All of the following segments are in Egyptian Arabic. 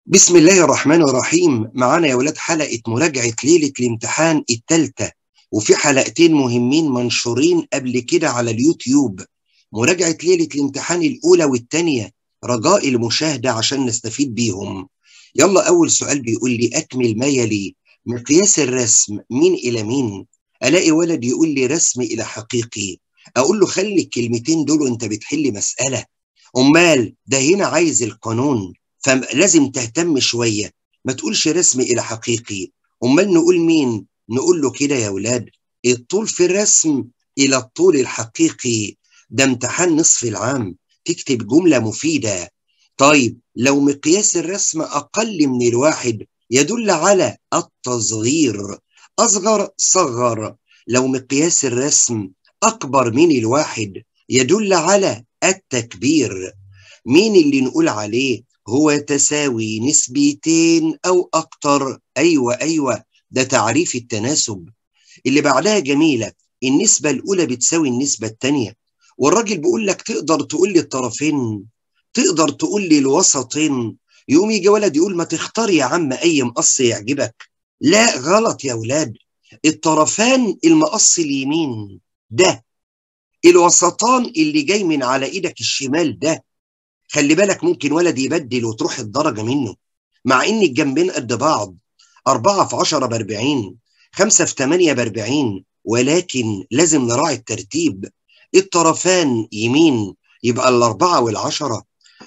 بسم الله الرحمن الرحيم معانا يا ولاد حلقة مراجعة ليلة الامتحان التالتة وفي حلقتين مهمين منشورين قبل كده على اليوتيوب مراجعة ليلة الامتحان الأولى والتانية رجاء المشاهدة عشان نستفيد بيهم يلا أول سؤال بيقول لي أكمل ما يلي مقياس الرسم مين إلى مين ألاقي ولد يقول لي رسم إلى حقيقي أقول له خلي الكلمتين دول وأنت بتحل مسألة أمال ده هنا عايز القانون فلازم تهتم شوية ما تقولش رسم إلى حقيقي أمال نقول مين نقول له كده يا ولاد الطول في الرسم إلى الطول الحقيقي ده امتحان نصف العام تكتب جملة مفيدة طيب لو مقياس الرسم أقل من الواحد يدل على التصغير أصغر صغر لو مقياس الرسم أكبر من الواحد يدل على التكبير مين اللي نقول عليه هو تساوي نسبتين أو أكتر أيوة أيوة ده تعريف التناسب اللي بعدها جميلة النسبة الأولى بتساوي النسبة الثانية والراجل بيقول لك تقدر تقول لي الطرفين تقدر تقول لي الوسطين يقوم يجي ولد يقول ما تختار يا عم أي مقص يعجبك لا غلط يا ولاد الطرفان المقص اليمين ده الوسطان اللي جاي من على ايدك الشمال ده خلي بالك ممكن ولد يبدل وتروح الدرجة منه مع ان الجنبين قد بعض أربعة في عشرة بأربعين خمسة في تمانية بأربعين ولكن لازم نراعي الترتيب الطرفان يمين يبقى الأربعة والعشرة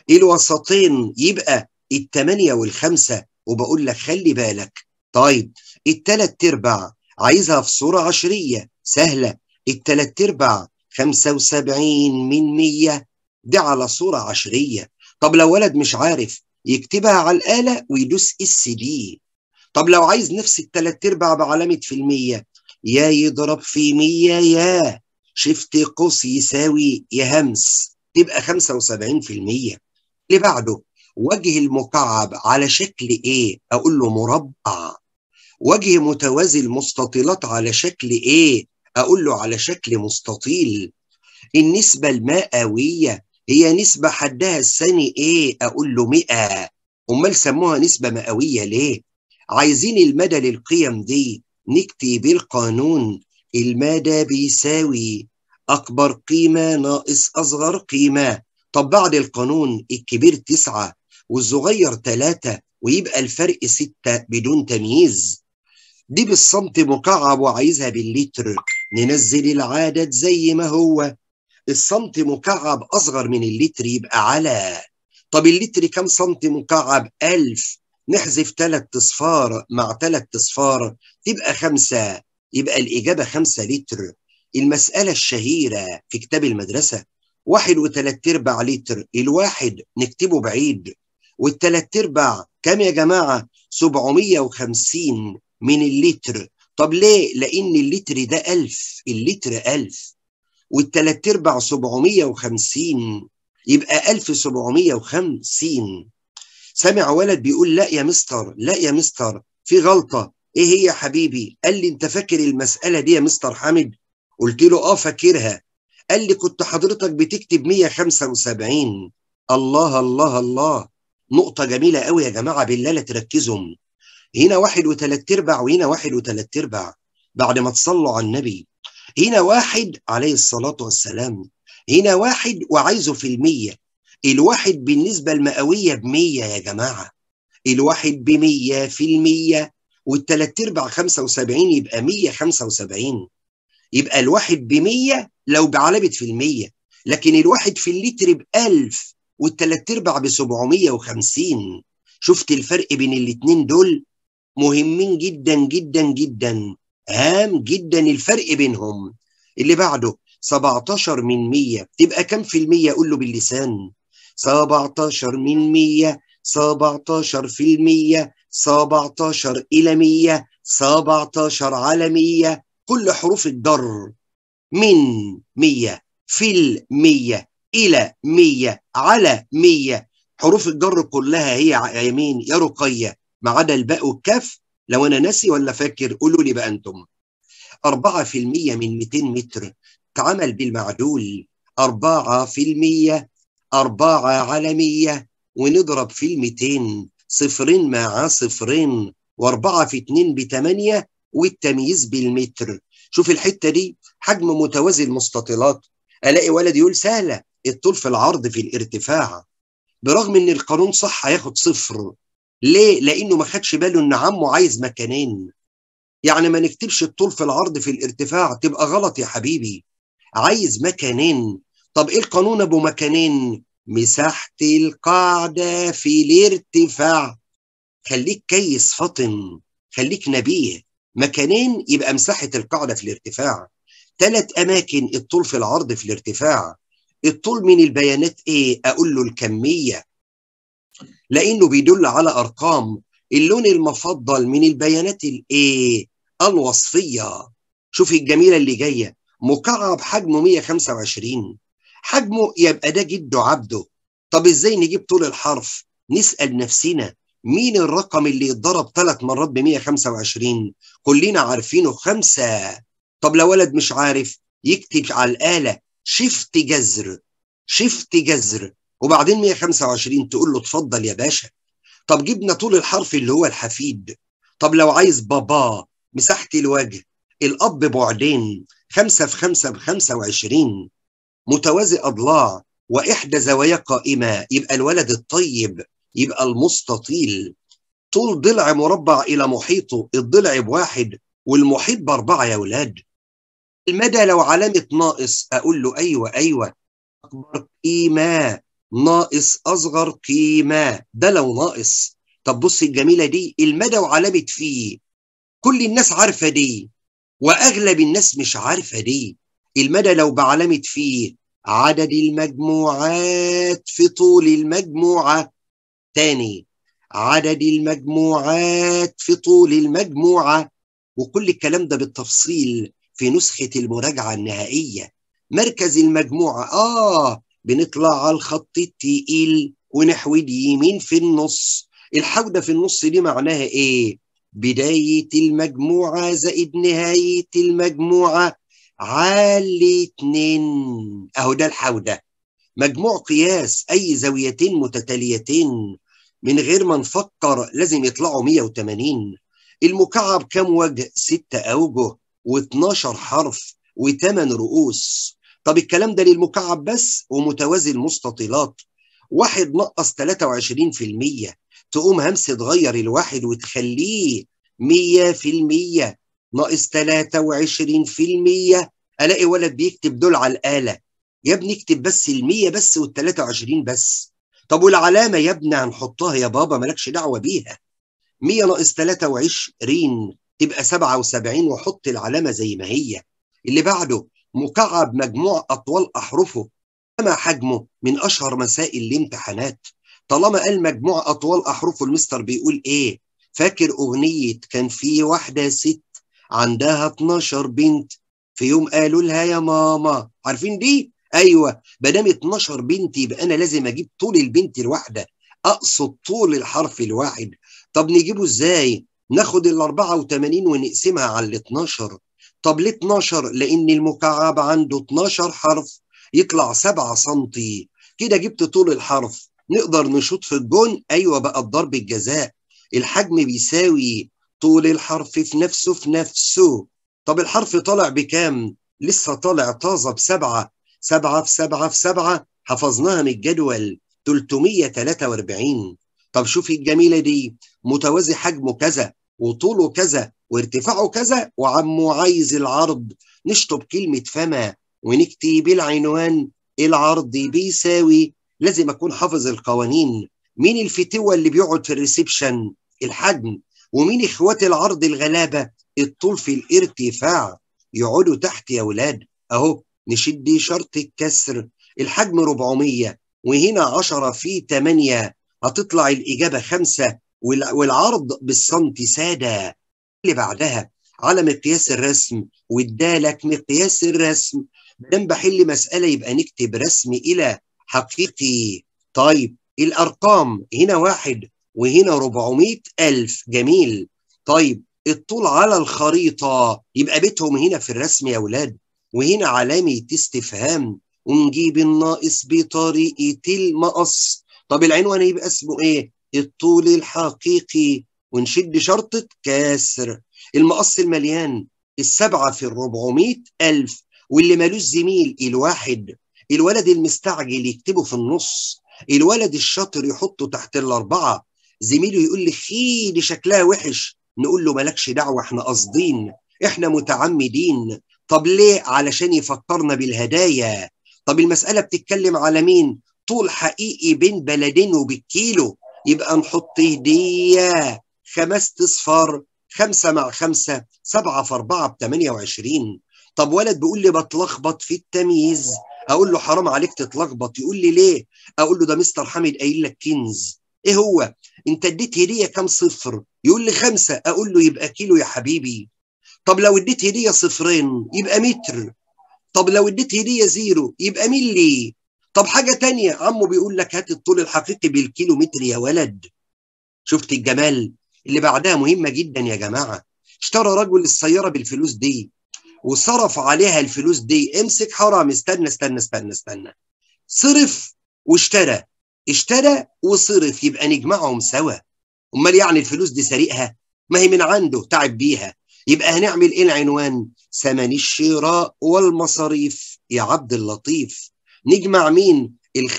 الوسطين يبقى التمانية والخمسة وبقول لك خلي بالك طيب التلات ارباع عايزها في صورة عشرية سهلة التلات ارباع خمسة وسبعين من مية ده على صورة عشرية طب لو ولد مش عارف يكتبها على الآلة ويدوس اس دي طب لو عايز نفس التلات ارباع بعلامة في المية يا يضرب في مية يا شفت قوس يساوي يا همس تبقى خمسة وسبعين في المية اللي بعده وجه المكعب على شكل ايه اقول له مربع وجه متوازي المستطيلات على شكل ايه اقول له على شكل مستطيل النسبة المئوية هي نسبة حدها الثاني ايه اقول له 100 امال سموها نسبة مئوية ليه عايزين المدى للقيم دي نكتب القانون المدى بيساوي اكبر قيمة ناقص اصغر قيمة طب بعد القانون الكبير تسعة والصغير تلاتة ويبقى الفرق ستة بدون تمييز دي بالصمت مكعب وعايزها باللتر ننزل العدد زي ما هو السنت مكعب أصغر من اللتر يبقى على طب اللتر كم سنت مكعب ألف نحذف ثلاث اصفار مع ثلاث اصفار تبقى خمسة يبقى الإجابة خمسة لتر المسألة الشهيرة في كتاب المدرسة واحد وثلاث ارباع لتر الواحد نكتبه بعيد والثلاث ارباع كم يا جماعة 750 من اللتر طب ليه لأن اللتر ده ألف اللتر ألف والتلات ارباع 750 يبقى 1750 سمع ولد بيقول لا يا مستر لا يا مستر في غلطة ايه هي يا حبيبي قال لي انت فاكر المسألة دي يا مستر حامد قلت له اه فاكرها قال لي كنت حضرتك بتكتب 175 الله الله الله نقطة جميلة قوي يا جماعة بالله لا تركزهم هنا واحد وتلات ارباع وهنا واحد وتلات ارباع بعد ما تصلوا على النبي هنا واحد عليه الصلاة والسلام هنا واحد وعايزه في المية الواحد بالنسبة المئوية بمية يا جماعة الواحد بمية في المية والتلات ارباع خمسة وسبعين يبقى مية خمسة وسبعين يبقى الواحد بمية لو بعلامة في المية لكن الواحد في اللتر بألف والتلات ارباع بسبعمية وخمسين شفت الفرق بين الاتنين دول مهمين جدا جدا جدا هام جدا الفرق بينهم اللي بعده 17 من 100 تبقى كم في المية قول له باللسان 17 من 100 17 في المية 17 إلى 100 17 على 100 كل حروف الضر من 100 في المية إلى 100 على 100 حروف الجر كلها هي يمين يا رقية ما عدا الباء والكاف لو أنا ناسي ولا فاكر قولوا لي بقى أنتم 4% من 200 متر تعمل بالمعدول 4% 4 على 100 ونضرب في ال 200 صفرين مع صفرين واربعة في اتنين بتمانية والتمييز بالمتر شوف الحتة دي حجم متوازي المستطيلات الاقي ولد يقول سهلة الطول في العرض في الارتفاع برغم ان القانون صح هياخد صفر ليه؟ لانه ما خدش باله ان عمه عايز مكانين يعني ما نكتبش الطول في العرض في الارتفاع تبقى غلط يا حبيبي عايز مكانين طب ايه القانون ابو مكانين مساحة القاعدة في الارتفاع خليك كيس فطن خليك نبيه مكانين يبقى مساحة القاعدة في الارتفاع ثلاث أماكن الطول في العرض في الارتفاع الطول من البيانات ايه اقول له الكمية لانه بيدل على ارقام اللون المفضل من البيانات الايه الوصفية شوفي الجميلة اللي جاية مكعب حجمه 125 حجمه يبقى ده جده عبده طب ازاي نجيب طول الحرف نسأل نفسنا مين الرقم اللي يتضرب ثلاث مرات ب 125 كلنا عارفينه خمسة طب لو ولد مش عارف يكتب على الآلة شفت جذر شفت جذر وبعدين 125 تقول له اتفضل يا باشا طب جبنا طول الحرف اللي هو الحفيد طب لو عايز بابا مساحة الوجه الأب بعدين خمسة في خمسة بخمسة وعشرين متوازي أضلاع وإحدى زوايا قائمة يبقى الولد الطيب يبقى المستطيل طول ضلع مربع إلى محيطه الضلع بواحد والمحيط بأربعة يا ولاد المدى لو علامة ناقص أقول له أيوة أيوة أكبر قيمة ناقص أصغر قيمة ده لو ناقص طب بص الجميلة دي المدى وعلامة فيه كل الناس عارفة دي وأغلب الناس مش عارفة دي المدى لو بعلامة فيه عدد المجموعات في طول المجموعة تاني عدد المجموعات في طول المجموعة وكل الكلام ده بالتفصيل في نسخة المراجعة النهائية مركز المجموعة آه بنطلع على الخط التقيل ونحود يمين في النص الحودة في النص دي معناها إيه؟ بداية المجموعة زائد نهاية المجموعة على اتنين أهو ده الحودة مجموع قياس أي زاويتين متتاليتين من غير ما نفكر لازم يطلعوا 180 المكعب كم وجه؟ ستة أوجه و12 حرف و8 رؤوس طب الكلام ده للمكعب بس ومتوازي المستطيلات واحد نقص 23% تقوم همسة تغير الواحد وتخليه 100% ناقص 23% الاقي ولد بيكتب دول على الآلة يا ابني اكتب بس ال100 بس وال23 بس طب والعلامة يا ابني هنحطها يا بابا مالكش دعوة بيها 100 ناقص 23 تبقى 77 وحط العلامة زي ما هي اللي بعده مكعب مجموع أطوال أحرفه كما حجمه من أشهر مسائل الامتحانات طالما قال مجموع أطوال أحرفه المستر بيقول إيه فاكر أغنية كان في واحدة ست عندها 12 بنت في يوم قالوا لها يا ماما عارفين دي ايوه ما دام 12 بنت يبقى انا لازم اجيب طول البنت الواحده اقصد طول الحرف الواحد طب نجيبه ازاي ناخد ال 84 ونقسمها على ال 12 طب ليه 12 لان المكعب عنده 12 حرف يطلع 7 سم كده جبت طول الحرف نقدر نشوط في الجون ايوه بقى الضرب الجزاء الحجم بيساوي طول الحرف في نفسه في نفسه طب الحرف طالع بكام لسه طالع طازه بسبعه سبعه في سبعه في سبعه حفظناها من الجدول 343 طب شوفي الجميله دي متوازي حجمه كذا وطوله كذا وارتفاعه كذا وعمه عايز العرض نشطب كلمه فما ونكتب العنوان العرض بيساوي لازم اكون حافظ القوانين مين الفتوه اللي بيقعد في الريسبشن الحجم ومين اخوات العرض الغلابه الطول في الارتفاع يقعدوا تحت يا ولاد اهو نشد شرط الكسر الحجم 400 وهنا 10 في 8 هتطلع الإجابة 5 والعرض بالسنتي سادة اللي بعدها على مقياس الرسم وادالك مقياس الرسم مادام بحل مسألة يبقى نكتب رسم إلى حقيقي طيب الأرقام هنا واحد وهنا 400 ألف جميل طيب الطول على الخريطة يبقى بيتهم هنا في الرسم يا ولاد وهنا علامة استفهام ونجيب الناقص بطريقة المقص طب العنوان يبقى اسمه ايه الطول الحقيقي ونشد شرطة كسر المقص المليان السبعة في الربعمية ألف واللي مالوش زميل الواحد الولد المستعجل يكتبه في النص الولد الشاطر يحطه تحت الأربعة زميله يقول لي خي دي شكلها وحش نقول له مالكش دعوة احنا قاصدين احنا متعمدين طب ليه علشان يفكرنا بالهدايا طب المسألة بتتكلم على مين طول حقيقي بين بلدين وبالكيلو يبقى نحط هدية خمس اصفار خمسة مع خمسة سبعة في أربعة بتمانية وعشرين طب ولد بيقول لي بتلخبط في التمييز أقول له حرام عليك تتلخبط يقول لي ليه أقول له ده مستر حامد قايل لك كنز إيه هو أنت اديت هدية كام صفر يقول لي خمسة أقول له يبقى كيلو يا حبيبي طب لو اديت هدية صفرين يبقى متر طب لو اديت هدية زيرو يبقى ملي طب حاجة تانية عمو بيقول لك هات الطول الحقيقي بالكيلو متر يا ولد شفت الجمال اللي بعدها مهمة جدا يا جماعة اشترى رجل السيارة بالفلوس دي وصرف عليها الفلوس دي امسك حرام استنى استنى استنى استنى صرف واشترى اشترى وصرف يبقى نجمعهم سوا امال يعني الفلوس دي سرقها ما هي من عنده تعب بيها يبقى هنعمل ايه العنوان ثمن الشراء والمصاريف يا عبد اللطيف نجمع مين ال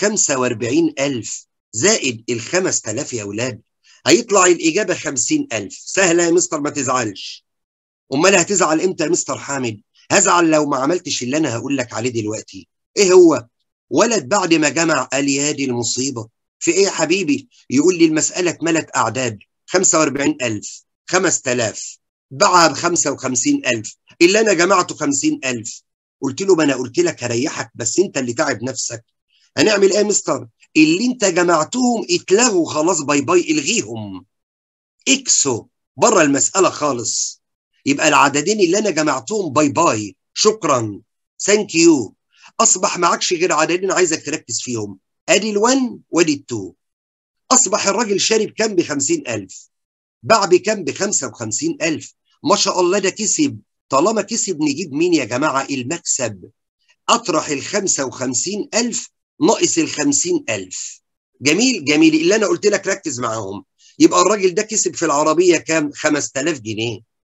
45000 زائد ال 5000 يا اولاد هيطلع الإجابة خمسين ألف سهلة يا مستر ما تزعلش أمال هتزعل إمتى يا مستر حامد هزعل لو ما عملتش اللي أنا هقول لك عليه دلوقتي إيه هو ولد بعد ما جمع قال يا دي المصيبة في إيه يا حبيبي يقول لي المسألة اتملت أعداد 45000 5000 باعها ب 55000 اللي أنا جمعته 50000 قلت له ما أنا قلت لك هريحك بس أنت اللي تعب نفسك هنعمل إيه يا مستر اللي انت جمعتهم اتلغوا خلاص باي باي الغيهم اكسو بره المسألة خالص يبقى العددين اللي انا جمعتهم باي باي شكرا ثانك يو اصبح معكش غير عددين عايزك تركز فيهم ادي ال1 وادي ال2 اصبح الراجل شارب كام ب 50000 باع بكام ب 55000 ما شاء الله ده كسب طالما كسب نجيب مين يا جماعه المكسب اطرح ال 55000 ناقص ال 50000 جميل جميل اللي انا قلت لك ركز معاهم يبقى الراجل ده كسب في العربيه كام 5000 جنيه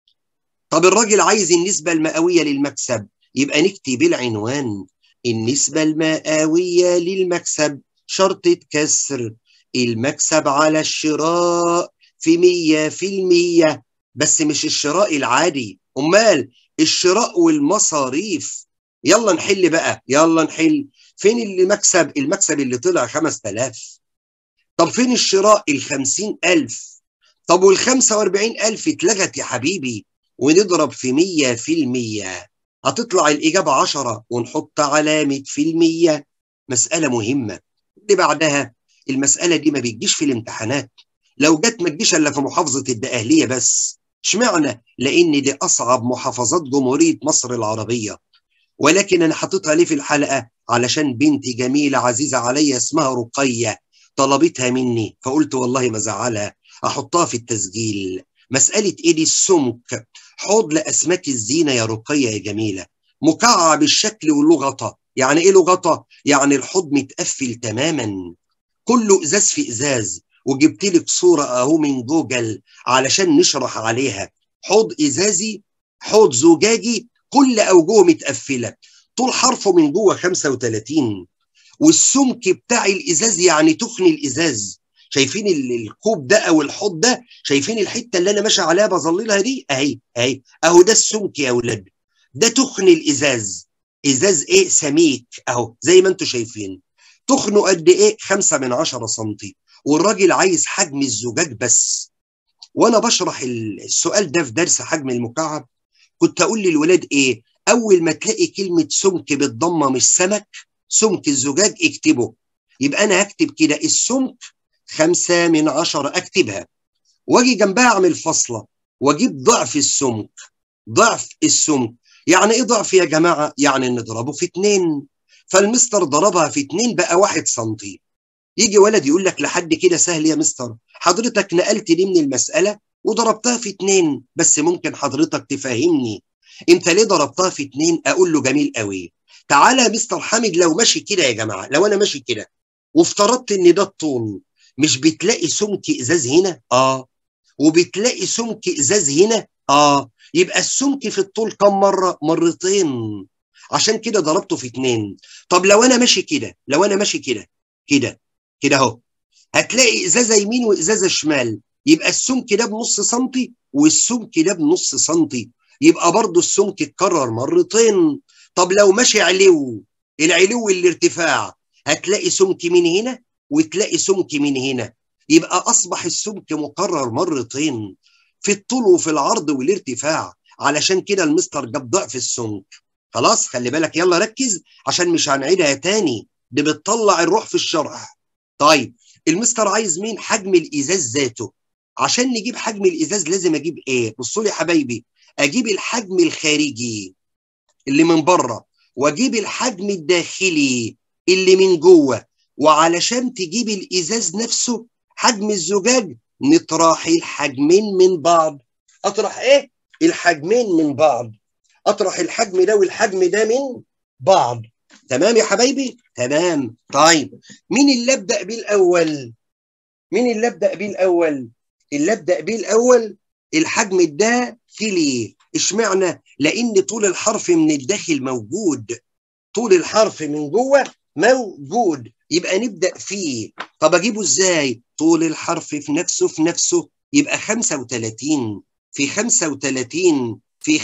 طب الراجل عايز النسبه المئويه للمكسب يبقى نكتب العنوان النسبه المئويه للمكسب شرطه كسر المكسب على الشراء في مية في المية بس مش الشراء العادي أمال الشراء والمصاريف يلا نحل بقى يلا نحل فين اللي مكسب المكسب اللي طلع 5000 طب فين الشراء ال 50000 طب وال 45000 اتلغت يا حبيبي ونضرب في 100 في المية هتطلع الإجابة 10 ونحط علامة في المية مسألة مهمة اللي بعدها المسألة دي ما بتجيش في الامتحانات لو جت ما تجيش إلا في محافظة الدقهلية بس اشمعنى؟ لأن دي أصعب محافظات جمهورية مصر العربية ولكن أنا حاططها ليه في الحلقة علشان بنتي جميلة عزيزة عليا اسمها رقية طلبتها مني فقلت والله ما زعلها أحطها في التسجيل مسألة إيه دي السمك حوض لأسماك الزينة يا رقية يا جميلة مكعب الشكل ولغطة يعني إيه لغطة؟ يعني الحوض متقفل تماما كله إزاز في إزاز وجبت لك صورة أهو من جوجل علشان نشرح عليها حوض إزازي حوض زجاجي كل أوجهه متقفلة طول حرفه من جوه 35 والسمك بتاع الإزاز يعني تخن الإزاز شايفين الكوب ده أو الحوض ده شايفين الحتة اللي أنا ماشي عليها بظللها دي أهي أهي أهو ده السمك يا أولاد ده تخن الإزاز إزاز إيه سميك أهو زي ما أنتم شايفين تخنه قد إيه 5 من 10 سنتي والراجل عايز حجم الزجاج بس وانا بشرح السؤال ده في درس حجم المكعب كنت اقول للولاد ايه اول ما تلاقي كلمه سمك بالضمه مش سمك سمك الزجاج اكتبه يبقى انا هكتب كده السمك خمسة من عشرة اكتبها واجي جنبها اعمل فاصله واجيب ضعف السمك ضعف السمك يعني ايه ضعف يا جماعه يعني نضربه في اتنين فالمستر ضربها في اتنين بقى واحد سنتي يجي ولد يقول لك لحد كده سهل يا مستر حضرتك نقلت دي من المسألة وضربتها في اتنين بس ممكن حضرتك تفهمني انت ليه ضربتها في اتنين اقول له جميل قوي تعالى يا مستر حامد لو ماشي كده يا جماعة لو انا ماشي كده وافترضت ان ده الطول مش بتلاقي سمك ازاز هنا اه وبتلاقي سمك ازاز هنا اه يبقى السمك في الطول كم مره مرتين عشان كده ضربته في اتنين طب لو انا ماشي كده لو انا ماشي كده كده كده اهو هتلاقي ازازه يمين وازازه شمال يبقى السمك ده بنص سنتي والسمك ده بنص سنتي يبقى برضه السمك اتكرر مرتين طب لو ماشي علو العلو الارتفاع هتلاقي سمك من هنا وتلاقي سمك من هنا يبقى اصبح السمك مكرر مرتين في الطول وفي العرض والارتفاع علشان كده المستر جاب ضعف السمك خلاص خلي بالك يلا ركز عشان مش هنعيدها تاني دي بتطلع الروح في الشرح طيب المستر عايز مين حجم الازاز ذاته عشان نجيب حجم الازاز لازم اجيب ايه بصوا لي يا حبايبي اجيب الحجم الخارجي اللي من بره واجيب الحجم الداخلي اللي من جوه وعلشان تجيب الازاز نفسه حجم الزجاج نطرح الحجمين من بعض اطرح ايه الحجمين من بعض اطرح الحجم ده والحجم ده من بعض تمام يا حبايبي تمام طيب مين اللي ابدا بيه الاول مين اللي ابدا بيه الاول اللي ابدا بيه الاول الحجم الداخلي اشمعنى لان طول الحرف من الداخل موجود طول الحرف من جوه موجود يبقى نبدا فيه طب اجيبه ازاي طول الحرف في نفسه في نفسه يبقى 35 في 35 في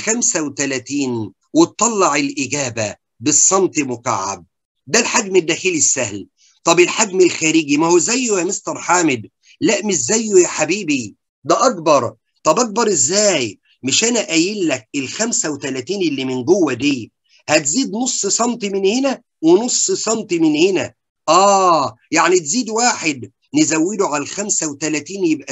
35 وتطلع الاجابه بالسنتي مكعب ده الحجم الداخلي السهل طب الحجم الخارجي ما هو زيه يا مستر حامد لا مش زيه يا حبيبي ده اكبر طب اكبر ازاي مش انا قايل لك ال 35 اللي من جوه دي هتزيد نص سنتي من هنا ونص سنتي من هنا اه يعني تزيد واحد نزوده على ال 35 يبقى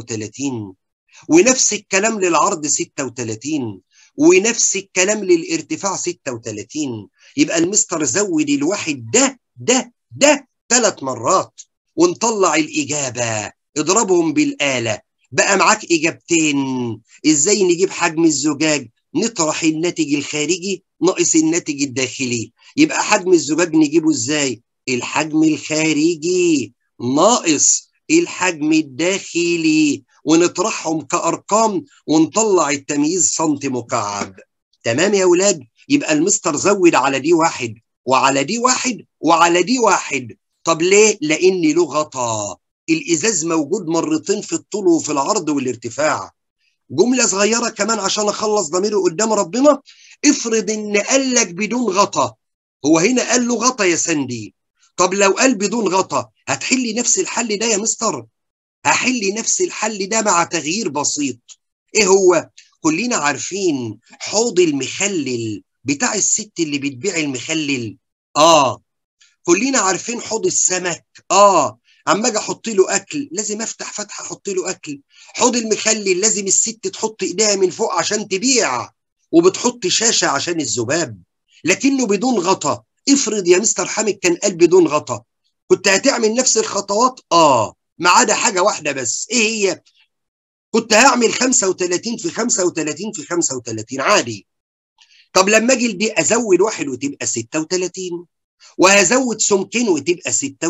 36 ونفس الكلام للعرض 36 ونفس الكلام للارتفاع 36 يبقى المستر زود الواحد ده ده ده ثلاث مرات ونطلع الإجابة اضربهم بالآلة بقى معاك إجابتين إزاي نجيب حجم الزجاج نطرح الناتج الخارجي ناقص الناتج الداخلي يبقى حجم الزجاج نجيبه إزاي الحجم الخارجي ناقص الحجم الداخلي ونطرحهم كأرقام ونطلع التمييز سنتي مكعب تمام يا ولاد يبقى المستر زود على دي واحد وعلى دي واحد وعلى دي واحد طب ليه لان له غطا الازاز موجود مرتين في الطول وفي العرض والارتفاع جملة صغيرة كمان عشان اخلص ضميري قدام ربنا افرض ان قال لك بدون غطا هو هنا قال له غطا يا سندي طب لو قال بدون غطا هتحلي نفس الحل ده يا مستر هحل نفس الحل ده مع تغيير بسيط ايه هو كلنا عارفين حوض المخلل بتاع الست اللي بتبيع المخلل اه كلنا عارفين حوض السمك اه اما اجي احط له اكل لازم افتح فتحه احط له اكل حوض المخلل لازم الست تحط ايديها من فوق عشان تبيع وبتحط شاشه عشان الذباب لكنه بدون غطا افرض يا مستر حامد كان قال بدون غطا كنت هتعمل نفس الخطوات اه ما عدا حاجه واحده بس ايه هي كنت هعمل 35 في 35 في 35 عادي طب لما اجي دي ازود واحد وتبقى 36 وهزود سمكين وتبقى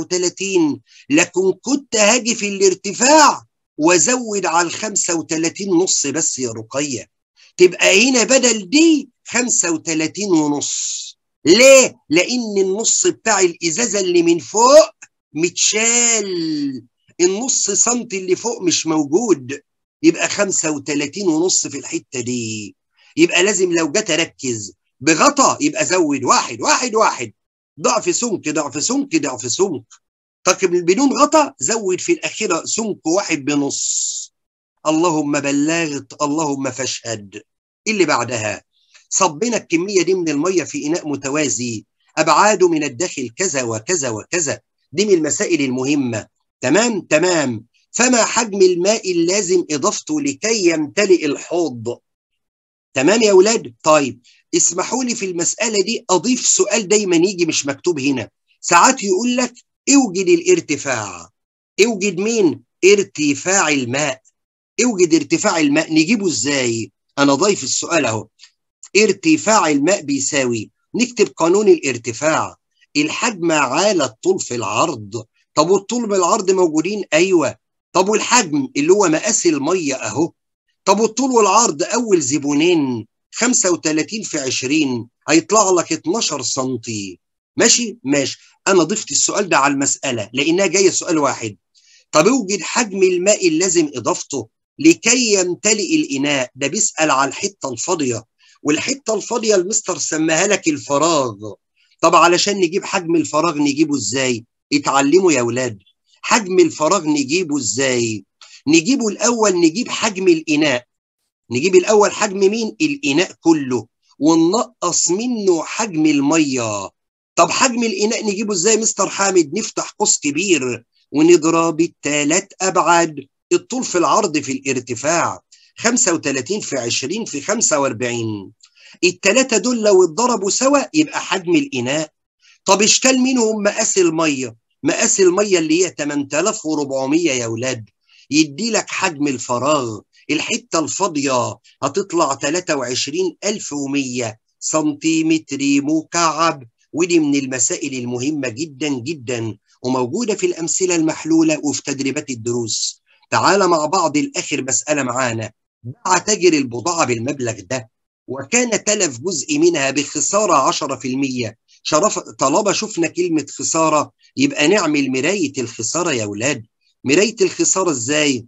36 لكن كنت هاجي في الارتفاع وازود على ال 35 نص بس يا رقيه تبقى هنا بدل دي 35 ونص ليه؟ لأن النص بتاع الإزازة اللي من فوق متشال النص سنتي اللي فوق مش موجود يبقى 35 ونص في الحتة دي يبقى لازم لو جت أركز بغطا يبقى زود واحد واحد واحد ضعف سمك ضعف سمك ضعف سمك طيب بدون غطا زود في الأخيرة سمك واحد بنص اللهم بلغت اللهم فاشهد اللي بعدها صبنا الكمية دي من المية في إناء متوازي أبعاده من الداخل كذا وكذا وكذا دي من المسائل المهمة تمام تمام فما حجم الماء اللازم إضافته لكي يمتلئ الحوض تمام يا أولاد طيب اسمحوا لي في المسألة دي أضيف سؤال دايما يجي مش مكتوب هنا ساعات يقول لك اوجد الارتفاع اوجد مين ارتفاع الماء اوجد ارتفاع الماء نجيبه ازاي انا ضايف السؤال اهو ارتفاع الماء بيساوي نكتب قانون الارتفاع الحجم على الطول في العرض طب والطول بالعرض موجودين ايوه طب والحجم اللي هو مقاس الميه اهو طب والطول والعرض اول زبونين 35 في 20 هيطلع لك 12 سم ماشي ماشي انا ضفت السؤال ده على المساله لانها جايه سؤال واحد طب اوجد حجم الماء اللازم اضافته لكي يمتلئ الاناء ده بيسال على الحته الفاضيه والحته الفاضيه المستر سماها لك الفراغ طب علشان نجيب حجم الفراغ نجيبه ازاي اتعلموا يا اولاد حجم الفراغ نجيبه ازاي نجيبه الاول نجيب حجم الاناء نجيب الاول حجم مين الاناء كله وننقص منه حجم الميه طب حجم الاناء نجيبه ازاي مستر حامد نفتح قوس كبير ونضرب الثلاث ابعاد الطول في العرض في الارتفاع 35 في 20 في 45 الثلاثه دول لو اتضربوا سوا يبقى حجم الاناء طب اشكال منهم مقاس الميه مقاس الميه اللي هي 8400 يا اولاد يدي لك حجم الفراغ الحته الفاضيه هتطلع 23100 سنتيمتر مكعب ودي من المسائل المهمه جدا جدا وموجوده في الامثله المحلوله وفي تدريبات الدروس تعال مع بعض الاخر مساله معانا باع تاجر البضاعه بالمبلغ ده وكان تلف جزء منها بخساره 10% شرف طالما شفنا كلمه خساره يبقى نعمل مرايه الخساره يا اولاد مرايه الخساره ازاي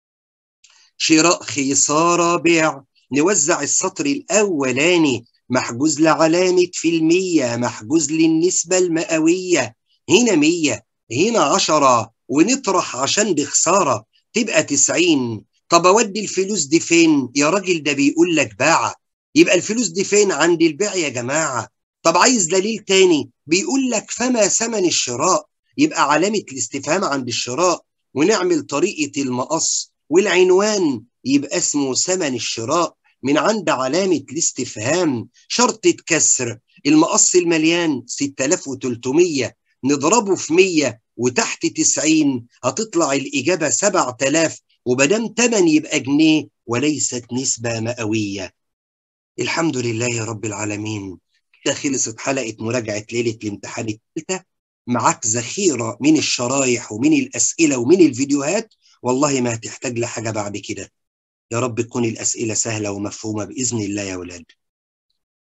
شراء خساره بيع نوزع السطر الاولاني محجوز لعلامه في المية محجوز للنسبه المئويه هنا 100 هنا 10 ونطرح عشان بخساره تبقى 90 طب اودي الفلوس دي فين يا راجل ده بيقول لك باع يبقى الفلوس دي فين عند البيع يا جماعه طب عايز دليل تاني بيقول لك فما ثمن الشراء يبقى علامه الاستفهام عند الشراء ونعمل طريقه المقص والعنوان يبقى اسمه ثمن الشراء من عند علامه الاستفهام شرطه كسر المقص المليان 6300 نضربه في 100 وتحت 90 هتطلع الإجابة 7000 وبدام 8 يبقى جنيه وليست نسبة مئوية الحمد لله يا رب العالمين كده خلصت حلقة مراجعة ليلة الامتحان الثالثة معاك ذخيرة من الشرايح ومن الأسئلة ومن الفيديوهات والله ما هتحتاج لحاجة بعد كده يا رب تكون الأسئلة سهلة ومفهومة بإذن الله يا ولاد